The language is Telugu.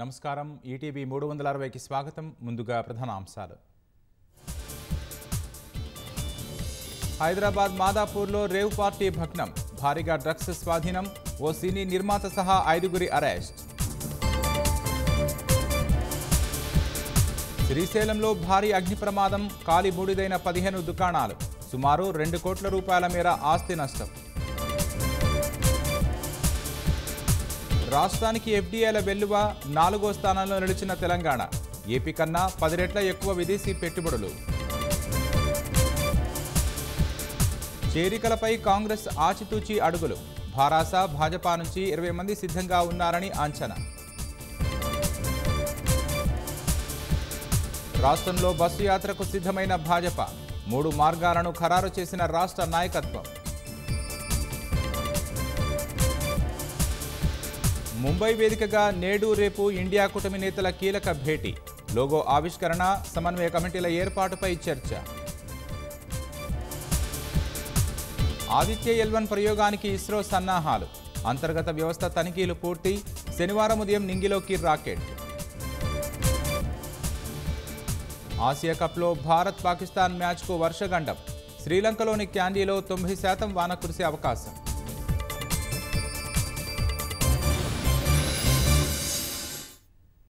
నమస్కారం ఈటీవీ మూడు వందల అరవైకి స్వాగతం ముందుగా ప్రధాన అంశాలు హైదరాబాద్ మాదాపూర్లో రేవ్ పార్టీ భగ్నం భారీగా డ్రగ్స్ స్వాధీనం ఓ సినీ నిర్మాత సహా ఐదుగురి అరెస్ట్ శ్రీశైలంలో భారీ అగ్ని ప్రమాదం కాలి బూడిదైన పదిహేను దుకాణాలు సుమారు రెండు కోట్ల రూపాయల మేర ఆస్తి నష్టం రాష్ట్రానికి ఎఫ్డీఐల వెల్లువ నాలుగో స్థానంలో నిలిచిన తెలంగాణ ఏపీ కన్నా పది రెట్ల ఎక్కువ విదేశీ పెట్టుబడులు చేరికలపై కాంగ్రెస్ ఆచితూచి అడుగులు భారాస భాజపా నుంచి ఇరవై మంది సిద్ధంగా ఉన్నారని అంచనా రాష్ట్రంలో బస్సు యాత్రకు సిద్ధమైన భాజపా మూడు మార్గాలను ఖరారు చేసిన రాష్ట్ర నాయకత్వం ముంబై వేదికగా నేడు రేపు ఇండియా కూటమి నేతల కీలక భేటీ లోగో ఆవిష్కరణ సమన్వయ కమిటీల ఏర్పాటుపై చర్చ ఆదిత్య ఎల్వన్ ప్రయోగానికి ఇస్రో సన్నాహాలు అంతర్గత వ్యవస్థ తనిఖీలు పూర్తి శనివారం ఉదయం నింగిలోకి రాకెట్ ఆసియా కప్లో భారత్ పాకిస్తాన్ మ్యాచ్కు వర్షగండం శ్రీలంకలోని క్యాండీలో తొంభై శాతం వాన కురిసే అవకాశం